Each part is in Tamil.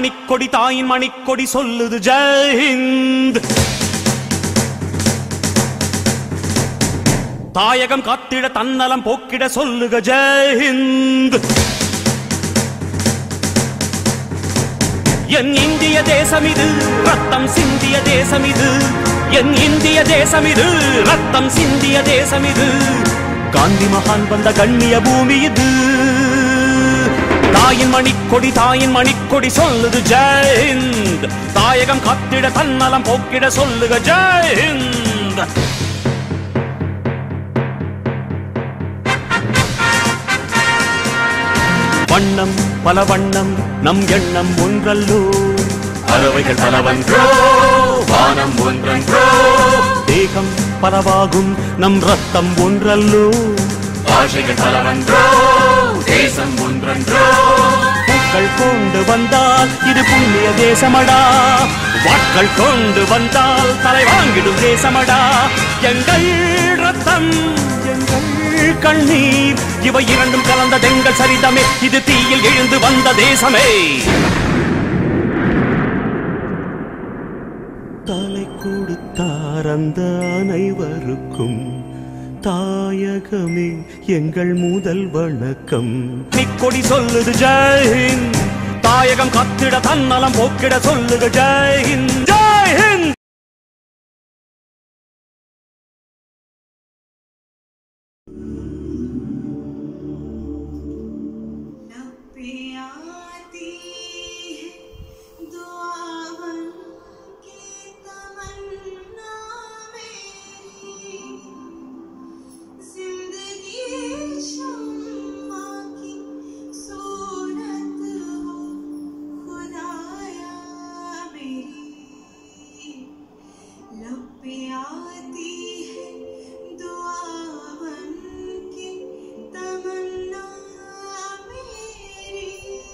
மணிக்கொடி தாயின் மணிக்கொடி சொல்லுது ஜெயஹிந்த் தாயகம் காத்திட தன்னலம் போக்கிட சொல்லுக ஜெயஹிந்த் என் இந்திய தேசம் இது ரத்தம் சிந்திய தேசம் இது என் இந்திய தேசம் இது ரத்தம் சிந்திய தேசம் இது காந்தி மகான் வந்த கண்ணிய பூமி இது தாயின் மணிக்கொடி தாயின் மணிக்கொடி சொல்லுது ஜெயஹிந்த் தாயகம் காத்திட தன்னலம் போக்கிட சொல்லுக ஜெயஹிந்த் வண்ணம் பல வண்ணம் நம் எண்ணம் ஒன்றல்லோ பறவைகள் பலவன்றோ வானம் ஒன்றன்றோ தேகம் பலவாகும் நம் ரத்தம் ஒன்றல்லோ பாஷைகள் பலவன்றோ தேசம் ஒன்றன்றோ பூக்கள் கொண்டு வந்தால் இது புண்ணிய தேசமடா வாட்கள் கொண்டு வந்தால் தலை வாங்கிடும் தேசமடா எங்கள் ரத்தம் எங்கள் கண்ணீர் இவை இரண்டும் கலந்த தெங்கள் சரிதமே இது தீயில் எழுந்து வந்த தேசமே தலை கொடுத்தார் அந்த அனைவருக்கும் தாயகமே எங்கள் முதல் வணக்கம் நிக்கொடி சொல்லுது ஜெய்ஹிந்த் தாயகம் கத்திட தன்னலம் போக்கிட சொல்லுக ஜெய்ஹிந்த் ஜெய்ஹிந்த் लब पे आती है दुआवन की तमन्ना मेरी जिंदगी शम्मा की सूरत हो खुदाया मेरी लब पे आती है दुआवन की तमन्ना मेरी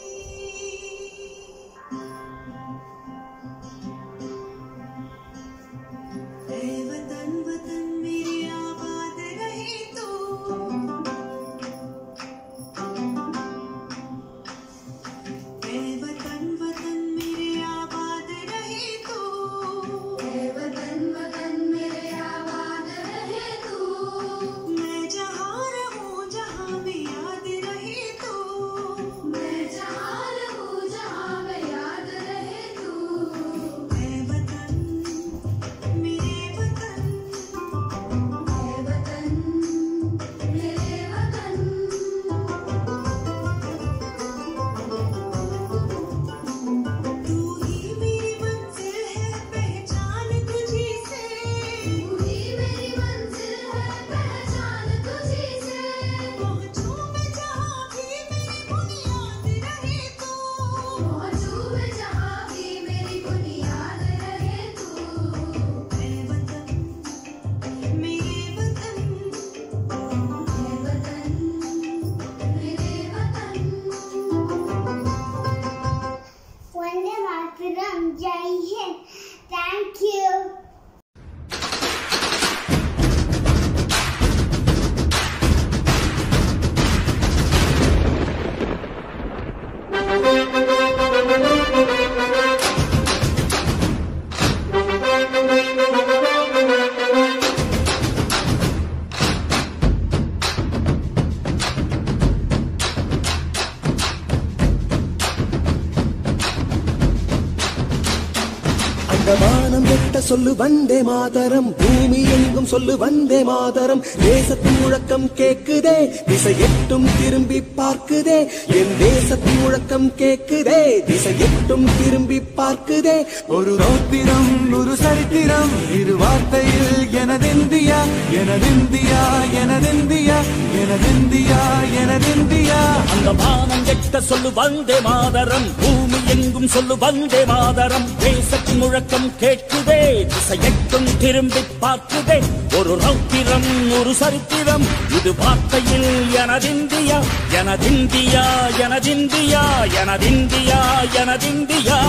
ऐ वतन वतन मेरे आबाद रहे तो ऐ वतन वतन मेरे आबाद रहे तो वतन वतन मेरे आबाद रहे तू मैं जहाँ रहूँ जहाँ में याद रहे तो मैं जहाँ रहूँ जहाँ में याद रहे तू ऐ वतन मेरे वतन मेरे वतन मेरे वतन तू ही मेरी मंजिल है पहचान तुझी से तू ही मेरी मंजिल है पहचान तुझी से पहुँचूं मैं जहाँ भी मेरी बुनियाद रहे तो पहुँचूं मैं जहाँ भी मेरी बुनियाद रहे तू ऐ वतन मेरे वतन मेरे वतन मेरे वतन वंदे मातरम जय हिंद थैंक यू அந்த வானம் வெட்ட சொல்லு வந்தே மாதரம் பூமி எங்கும் சொல்லு வந்தே மாதரம் தேசத்தின் முழக்கம் கேக்குதே திசை எட்டும் திரும்பி பார்க்குதே என் தேசத்தின் முழக்கம் கேக்குதே திசை எட்டும் திரும்பி பார்க்குதே ஒரு ரௌத்திரம் ஒரு சரித்திரம் இரு வார்த்தையில் எனதிந்தியா எனதிந்தியா எனதிந்தியா எனதிந்தியா எனதிந்தியா அந்த வானம் எட்ட சொல்லு வந்தே மாதரம் பூமி எங்கும் சொல்லு வந்தே மாதரம் தேசத்தின் முழக்கம் கேட்குதே திசையெட்டும் திரும்பி பார்க்குதே ஒரு ரௌத்திரம் ஒரு சரித்திரம் இது வார்த்தையில் எனதிந்தியா எனதிந்தியா எனதிந்தியா எனதிந்தியா எனதிந்தியா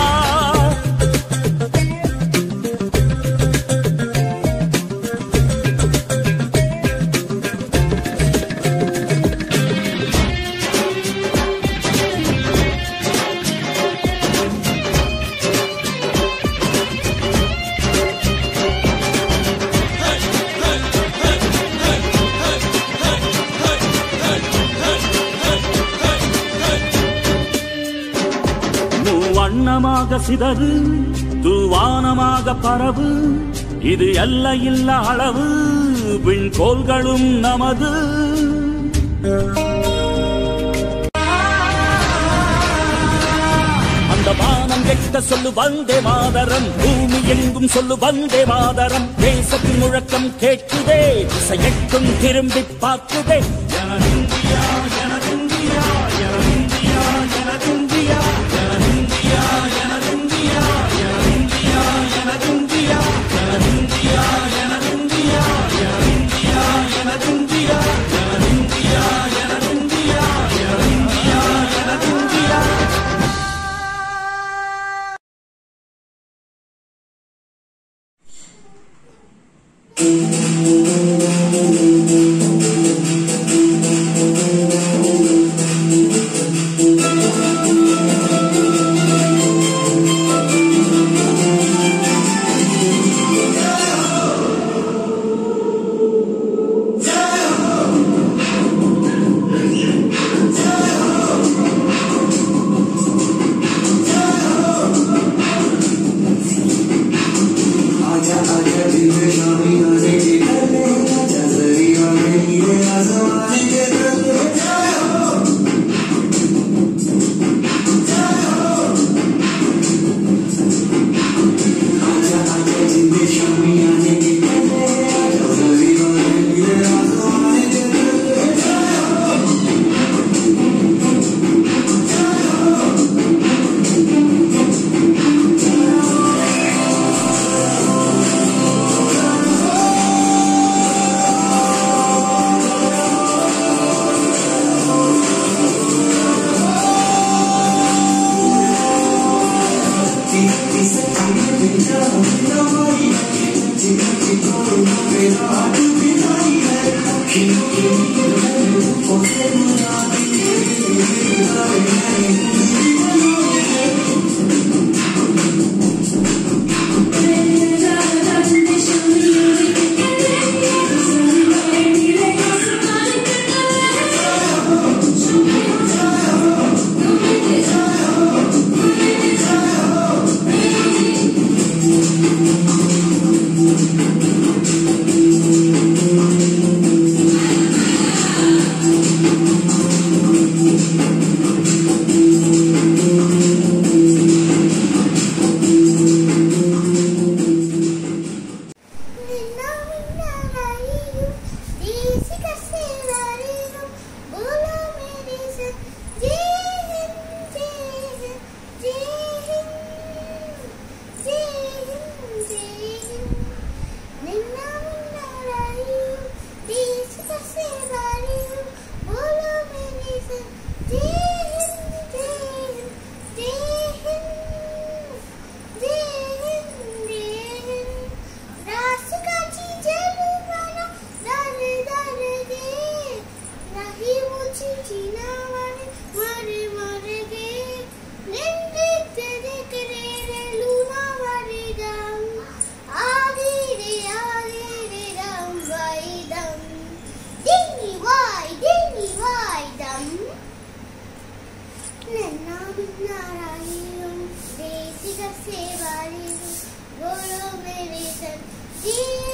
வண்ணமாக சிதறு தூவானமாக பரவு இது எல்லையில்லா அளவு விண்கோள்களும் நமது அந்த வானம் எட்ட சொல்லு வந்தே மாதரம் பூமி எங்கும் சொல்லு வந்தே மாதரம் தேசத்தின் முழக்கம் கேட்குதே திசையெட்டும் திரும்பி பார்க்குதே எனதிந்தியா எனதிந்தியா எனதிந்தியா எனதிந்தியா எனதிந்தியா எனதிந்தியா எனதிந்தியா எனதிந்தியா எனதிந்தியா எனதிந்தியா எனதிந்தியா எனதிந்தியா எனதிந்தியா எனதிந்தியா எனதிந்தியா எனதிந்தியா देसी का सेवा बोलो मेरे सर जी